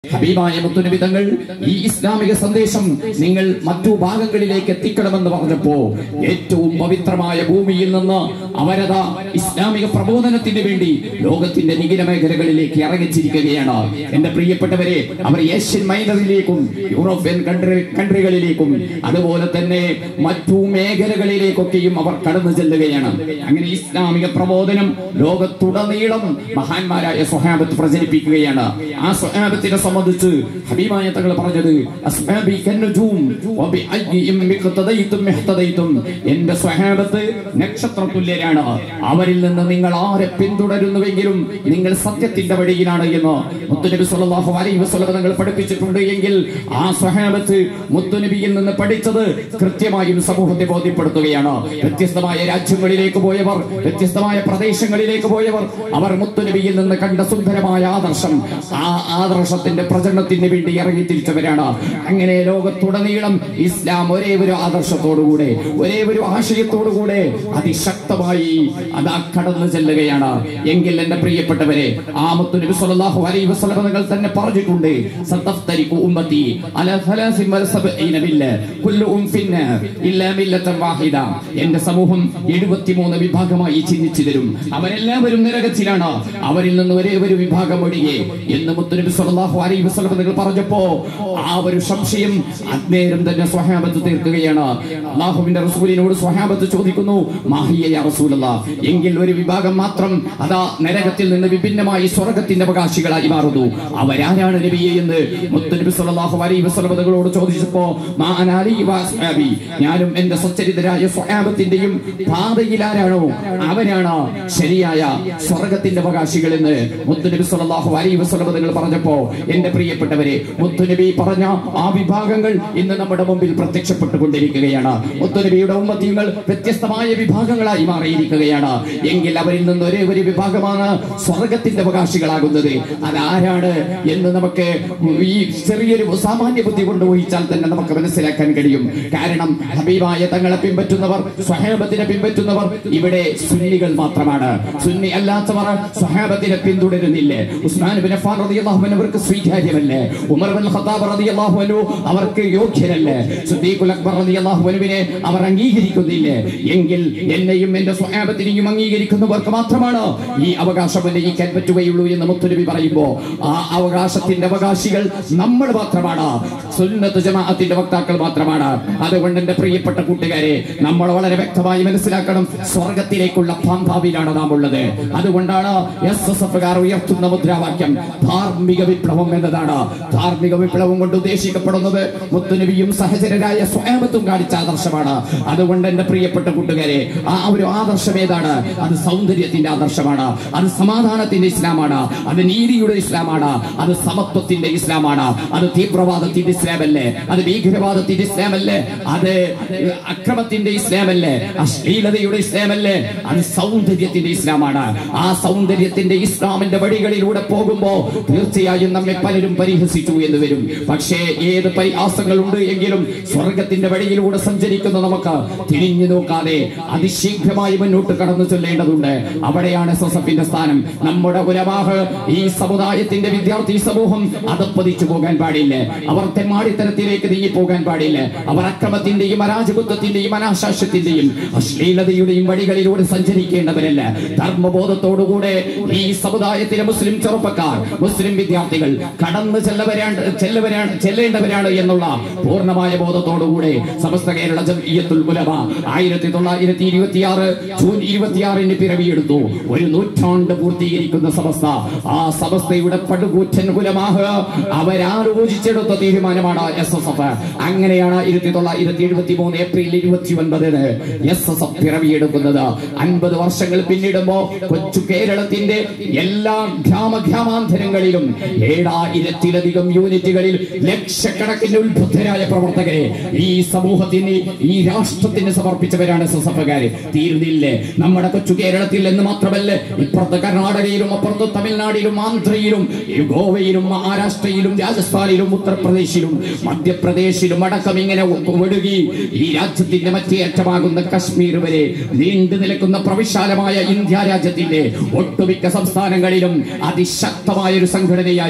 ഹബീബായ മുത്തുനിബിതങ്ങൾ ഈ ഇസ്ലാമിക സന്ദേശം നിങ്ങൾ മറ്റു ഭാഗങ്ങളിലേക്ക് എത്തിക്കണമെന്ന് പറഞ്ഞപ്പോ ഏറ്റവും പവിത്രമായ ഭൂമിയിൽ നിന്ന് അവരതാ ഇസ്ലാമിക പ്രബോധനത്തിന് വേണ്ടി ലോകത്തിന്റെ നികിര മേഖലകളിലേക്ക് ഇറങ്ങിച്ചിരിക്കുകയാണ് എന്റെ പ്രിയപ്പെട്ടവരെ അവർ ഏഷ്യൻ മൈനറിലേക്കും യൂറോപ്യൻ കൺട്രി കൺട്രികളിലേക്കും അതുപോലെ തന്നെ മറ്റു മേഖലകളിലേക്കൊക്കെയും അവർ കടന്നു ചെല്ലുകയാണ് അങ്ങനെ ഇസ്ലാമിക പ്രബോധനം ലോകത്തുടനീളം മഹാന്മാരായ സ്വഹാബത്ത് പ്രചരിപ്പിക്കുകയാണ് ആ സ്വഹാബത്തിനെ സംബന്ധിച്ച് ഹബീബായ തങ്ങൾ പറഞ്ഞത് അസ്ഹാബി കന്നുജൂം വബിഅയ്യിഹിം ഇഖ്തദൈതും ഇഹ്തദൈതും എന്റെ സ്വഹാബത്ത് നക്ഷത്ര തുല്യരാണ് അവരിൽ നിന്ന് നിങ്ങൾ ആരെ പിന്തുടരുന്നുവെങ്കിലും നിങ്ങൾ സത്യത്തിന്റെ വഴിയിലാണ് എന്ന് മുത്തുനബി സല്ലല്ലാഹു അലൈഹി വസല്ലം തങ്ങൾ പഠിപ്പിച്ചിട്ടുണ്ട് എങ്കിൽ ആ സ്വഹാബത്ത് മുത്തുനബിയിൽ നിന്ന് പഠിച്ചത് കൃത്യമായും സമൂഹത്തെ ബോധ്യപ്പെടുത്തുകയാണ് വ്യത്യസ്തമായ രാജ്യങ്ങളിലേക്ക് പോയവർ വ്യത്യസ്തമായ പ്രദേശങ്ങളിലേക്ക് പോയവർ അവർ മുത്തുനബിയിൽ നിന്ന് കണ്ട സുന്ദരമായ ആദർശം ആ ആദർശത്തിന്റെ പ്രചരണത്തിന് വേണ്ടി ഇറങ്ങി തിരിച്ചവരാണ് അങ്ങനെ ലോകത്തുടനീളം ഇസ്ലാം ഒരേ ഒരു ആദർശത്തോടുകൂടെ ഒരേ ഒരു ആശയത്തോടുകൂടെ അതിശക്തമായി അതാ കടന്നു ചെല്ലുകയാണ് എങ്കിൽ എന്റെ പ്രിയപ്പെട്ടവരെ ആ മുത്തുനബി സല്ലല്ലാഹു അലൈഹി വസല്ലം തങ്ങൾ തന്നെ പറഞ്ഞിട്ടുണ്ട് സതഫ്തരിഖു ഉമ്മത്തി അലാ ثلاث وسبعين ملة كلهم في النار إلا ملة واحدة എന്റെ സമൂഹം എഴുപത്തിമൂന്ന് വിഭാഗമായി ചിന്തിച്ചു തരും അവരെല്ലാവരും നരകത്തിലാണ് അവരിൽ നിന്ന് ഒരേ ഒരു വിഭാഗം ഒഴികെ എന്ന് മുത്തുനബി സല്ലല്ലാഹു അലൈഹി വസല്ലം നിങ്ങൾ പറഞ്ഞപ്പോ ആ ഒരു സംശയം അന്നേരം തന്നെ സ്വഹാബത്ത് തീർക്കുകയാണ് അള്ളാഹുവിന്റെ റസൂലിനോട് സ്വഹാബത്ത് ചോദിക്കുന്നു മാഹിയ യാ റസൂലല്ലാ എങ്കിൽ ഒരു വിഭാഗം മാത്രം അതാ നരകത്തിൽ നിന്ന് വിഭിന്നമായി സ്വർഗത്തിന്റെ അവകാശികളായി മാറുന്നു അവരാരാണ് നബിയെ എന്ന് മുത്തുനബി സല്ലല്ലാഹു അലൈഹി വസല്ലം തങ്ങളോട് ചോദിച്ചപ്പോ മാ അന അലി വ അസ്ഹാബി ഞാനും എന്റെ സച്ചരിതരായ സ്വഹാബത്തിന്റെയും പാതയിൽ ആരാണോ അവരാണ് ശരിയായ സ്വർഗത്തിന്റെ അവകാശികൾ എന്ന് മുത്തുനബി സല്ലല്ലാഹു അലൈഹി വസല്ലം തങ്ങൾ പറഞ്ഞപ്പോ എന്റെ പ്രിയപ്പെട്ടവരെ മുത്തുനബി പറഞ്ഞ ആ വിഭാഗങ്ങൾ ഇന്ന് നമ്മുടെ മുമ്പിൽ പ്രത്യക്ഷപ്പെട്ടുകൊണ്ടിരിക്കുകയാണ് മുത്തുനബിയുടെ ഉമ്മത്തികൾ വ്യത്യസ്തമായ വിഭാഗങ്ങളായി മാറിയിരിക്കുകയാണ് എങ്കിൽ അവരിൽ നിന്ന് ഒരേ ഒരു വിഭാഗമാണ് സ്വർഗത്തിന്റെ അവകാശികളാകുന്നത് അതാരാണ് എന്ന് നമുക്ക് ഈ ചെറിയൊരു സാമാന്യ ബുദ്ധി കൊണ്ട് ഊഹിച്ചാൽ തന്നെ നമുക്ക് മനസ്സിലാക്കാൻ കഴിയും കാരണം ഹബീബായ തങ്ങളെ പിൻപറ്റുന്നവർ സ്വഹാബത്തിനെ പിൻപറ്റുന്നവർ ഇവിടെ സുന്നികൾ മാത്രമാണ് സുന്നി അല്ലാത്തവർ സ്വഹാബത്തിനെ പിന്തുടരുന്നില്ലേ ഉസ്മാൻ ബിൻ അഫ്ഫാൻ റളിയല്ലാഹു അൻഹു അവർക്ക് സ്വീകാര്യമല്ലേ ഉമർ ബിൻ ഖത്താബ് റളിയല്ലാഹു അൻഹു അവർക്ക് യോഗ്യരല്ലേ സിദ്ദീഖുൽ അക്ബർ റളിയല്ലാഹു അൻഹുവിനെ അവർ അംഗീകരിക്കുന്നില്ലേ എങ്കിൽ എന്നെയും എന്റെ സ്വഹാബത്തിനെയും അംഗീകരിക്കുന്നവർക്ക് മാത്രമാണ് ഈ അവകാശം ഉന്നയിക്കാൻ പറ്റുകയുള്ളൂ എന്ന് മുത്തുനബി പറയുമ്പോ ആ അവകാശത്തിന്റെ അവകാശികൾ നമ്മൾ മാത്രമാണ് സുന്നത്ത് ജമാഅത്തിന്റെ വക്താക്കൾ മാത്രമാണ് അതുകൊണ്ട് എന്റെ പ്രിയപ്പെട്ട കൂട്ടുകാരെ നമ്മൾ വളരെ വ്യക്തമായി മനസ്സിലാക്കണം സ്വർഗത്തിലേക്കുള്ള പാന്താവിലാണ് നാം ഉള്ളത് അതുകൊണ്ടാണ് എസ് എസ് എഫുകാർ ഉയർത്തുന്ന മുദ്രാവാക്യം ധാർമ്മിക വിപ്ലവം എന്നതാണ് ധാർമ്മിക വിപ്ലവം കൊണ്ട് ഉദ്ദേശിക്കപ്പെടുന്നത് മുത്തുനബിയും സഹചരരായ സ്വയംത്തും കാണിച്ച ആദർശമാണ് അതുകൊണ്ട് എന്റെ പ്രിയപ്പെട്ട കൂട്ടുകാരെ ആ ഒരു ആദർശം ഏതാണ് അത് സൗന്ദര്യത്തിന്റെ ആദർശമാണ് അത് സമാധാനത്തിന്റെ ഇസ്ലാമാണ് അത് നീതിയുടെ ഇസ്ലാമാണ് അത് സമത്വത്തിന്റെ ഇസ്ലാമാണ് അത് തീവ്രവാദത്തിന്റെ ഇസ്ലാമല്ലേ അത് ഭീകരവാദത്തിന്റെ ഇസ്ലാമല്ലേ അത് അക്രമത്തിന്റെ ഇസ്ലാമല്ലേ അശ്ലീലതയുടെ ഇസ്ലാമല്ലേ അത് സൗന്ദര്യത്തിന്റെ ഇസ്ലാമാണ് ആ സൗന്ദര്യത്തിന്റെ ഇസ്ലാമിന്റെ വഴികളിലൂടെ പോകുമ്പോ തീർച്ചയായും നമ്മെ പലരും പരിഹസിച്ചു എന്ന് വരും പക്ഷേ ഏത് പരിഹാസങ്ങളുണ്ട് എങ്കിലും സ്വർഗത്തിന്റെ വഴിയിലൂടെ സഞ്ചരിക്കുന്ന നമുക്ക് തിരിഞ്ഞു നോക്കാതെ അതിശീഘ്രമായി മുന്നോട്ട് കടന്നു ചൊല്ലേണ്ടതുണ്ട് അവിടെയാണ് എസ് എസ് എഫിന്റെ സ്ഥാനം നമ്മുടെ ഉലമാഹ് ഈ സമുദായത്തിന്റെ വിദ്യാർത്ഥി സമൂഹം അതപ്പതിച്ചു പോകാൻ പാടില്ല അവർ തെമ്മാടിത്തരത്തിലേക്ക് നീങ്ങി പോകാൻ പാടില്ല അവർ അക്രമത്തിന്റെയും അരാജകത്വത്തിന്റെയും അനാശാസ്യത്തിന്റെയും അശ്ലീലതയുടെയും വഴികളിലൂടെ സഞ്ചരിക്കേണ്ടവരല്ല ധർമ്മബോധത്തോടുകൂടെ ഈ സമുദായത്തിലെ മുസ്ലിം ചെറുപ്പക്കാർ മുസ്ലിം വിദ്യാർത്ഥികൾ കടന്നു ചെല്ലവരാണ് ചെല്ലവരാണ് ചെല്ലേണ്ടവരാണ് എന്നുള്ള പൂർണ്ണമായ ബോധത്തോടുകൂടെ സമസ്ത കേരള ജംഇയ്യത്തുൽ ഉലമ ആയിരത്തി തൊള്ളായിരത്തി ഇരുപത്തിയാറ് ജൂൺ ഇരുപത്തിയാറിന് പിറവിയെടുത്തു ഒരു നൂറ്റാണ്ട് പൂർത്തീകരിക്കുന്ന സമസ്ത ആ സമസ്തയുടെ പടുകൂറ്റൻ കുലമാഹ് അവരാലോചിച്ചെടുത്ത തീരുമാനമാണ് എസ് എസ് എഫ് അങ്ങനെയാണ് ആയിരത്തി തൊള്ളായിരത്തി എഴുപത്തി മൂന്ന് ഏപ്രിൽ ഇരുപത്തി ഒൻപതിന് എസ് എസ് എഫ് പിറവിയെടുക്കുന്നത് അൻപത് വർഷങ്ങൾ പിന്നിടുമ്പോ കൊച്ചു കേരളത്തിന്റെ എല്ലാ ഗ്രാമ ഗ്രാമാന്തരങ്ങളിലും ഏഴായിരത്തിലധികം യൂണിറ്റുകളിൽ ലക്ഷക്കണക്കിന് ഉത്ബുദ്ധരായ പ്രവർത്തകരെ ഈ സമൂഹത്തിന് ഈ രാഷ്ട്രത്തിന് സമർപ്പിച്ചവരാണ് എസ് എസ് എഫുകാര് തീർന്നില്ലേ നമ്മുടെ കൊച്ചു കേരളത്തിൽ എന്ന് മാത്രമല്ല ഇപ്പുറത്ത് കർണാടകയിലും അപ്പുറത്ത് തമിഴ്നാടിലും ആന്ധ്രയിലും ഈ ഗോവയിലും മഹാരാഷ്ട്രയിലും രാജസ്ഥാനിലും ഉത്തർപ്രദേശിലും മധ്യപ്രദേശിലും അടക്കം ഇങ്ങനെ ഒഴുകി ഈ രാജ്യത്തിന്റെ മറ്റേ അറ്റമാകുന്ന കശ്മീർ വരെ നീണ്ടു നിൽക്കുന്ന പ്രവിശാലമായ ഇന്ത്യ രാജ്യത്തിന്റെ ഒട്ടുമിക്ക സംസ്ഥാനങ്ങളിലും അതിശക്തമായ ഒരു സംഘടനയായി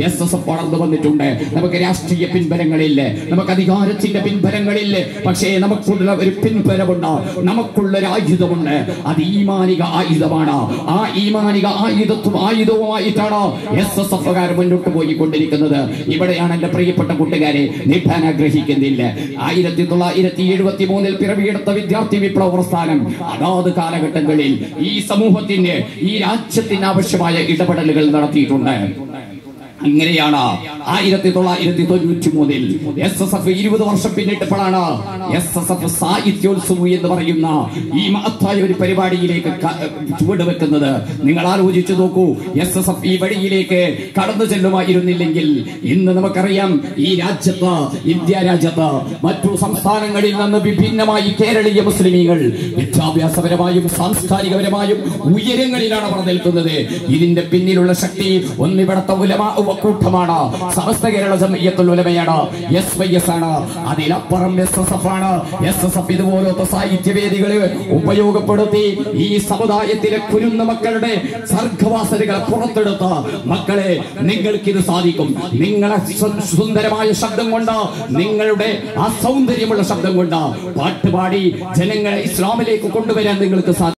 എസ് എസ് എഫ് വളർന്നു വന്നിട്ടുണ്ട് നമുക്ക് രാഷ്ട്രീയ പിൻബലങ്ങളില്ല നമുക്ക് അധികാരത്തിന്റെ പിൻബലങ്ങളില്ല പക്ഷേ നമുക്കുള്ള ഒരു പിൻബലമുണ്ട് നമുക്കുള്ള ഒരു ആയുധമുണ്ട് അത് ഈമാനിക ആയുധമാണ് ആ ഈമാനിക ആയുധത്വം ആയുധവുമായിട്ടാണ് എസ് എസ് എഫുകാർ മുന്നോട്ട് പോയിക്കൊണ്ടിരിക്കുന്നത് ഇവിടെയാണ് എന്റെ പ്രിയപ്പെട്ട കൂട്ടുകാരെ നീട്ടാൻ ആഗ്രഹിക്കുന്നില്ല ആയിരത്തി തൊള്ളായിരത്തി എഴുപത്തി മൂന്നിൽ പിറവിയെടുത്ത വിദ്യാർത്ഥി വിപ്ലവ പ്രസ്ഥാനം അതാത് കാലഘട്ടങ്ങളിൽ ഈ സമൂഹത്തിന് ഈ രാജ്യത്തിന് ആവശ്യമായ ഇടപെടലുകൾ നടത്തിയിട്ടുണ്ട് അങ്ങനെയാണ് ആയിരത്തി തൊള്ളായിരത്തി തൊണ്ണൂറ്റി മൂന്നിൽ എസ് എസ് എഫ് ഇരുപത് വർഷം പിന്നിട്ടപ്പോഴാണ് എസ് എസ് എഫ് സാഹിത്യോത്സവം എന്ന് പറയുന്ന ഈ മഹത്തായ ഒരു പരിപാടിയിലേക്ക് ക- ചുവടുവെക്കുന്നത് നിങ്ങൾ ആലോചിച്ചു നോക്കൂ എസ് എസ് എഫ് ഈ വഴിയിലേക്ക് കടന്നു ചെല്ലുമായിരുന്നില്ലെങ്കിൽ ഇന്ന് നമുക്കറിയാം ഈ രാജ്യത്ത് ഇന്ത്യ രാജ്യത്ത് മറ്റു സംസ്ഥാനങ്ങളിൽ നിന്ന് വിഭിന്നമായി കേരളീയ മുസ്ലിമീങ്ങൾ വിദ്യാഭ്യാസപരമായും സാംസ്കാരികപരമായും ഉയരങ്ങളിലാണ് അവർ നിൽക്കുന്നത് ഇതിന്റെ പിന്നിലുള്ള ശക്തി ഒന്നിവിടത്തെ ഉലമാ കൂട്ടമാണ് സമസ്ത കേരള ജമയ്യത്തുൽ ഉലമയാണ് എസ് വൈ എസ് ആണ് അതിലപ്പുറം എസ് എസ് എഫ് ആണ് എസ് എസ് എഫ് ഇതുപോലത്തെ സാഹിത്യവേദികളെ ഉപയോഗപ്പെടുത്തി ഈ സമുദായത്തിലെ കുരുന്ന മക്കളുടെ സർഗവാസനകളെ പുറത്തെടുത്ത് മക്കളെ നിങ്ങൾക്ക് ഇത് സാധിക്കും നിങ്ങളെ സു- സുന്ദരമായ ശബ്ദം കൊണ്ട് നിങ്ങളുടെ ആ സൗന്ദര്യമുള്ള ശബ്ദം കൊണ്ട് പാട്ടുപാടി ജനങ്ങളെ ഇസ്ലാമിലേക്ക് കൊണ്ടുവരാൻ നിങ്ങൾക്ക് സാധിക്കും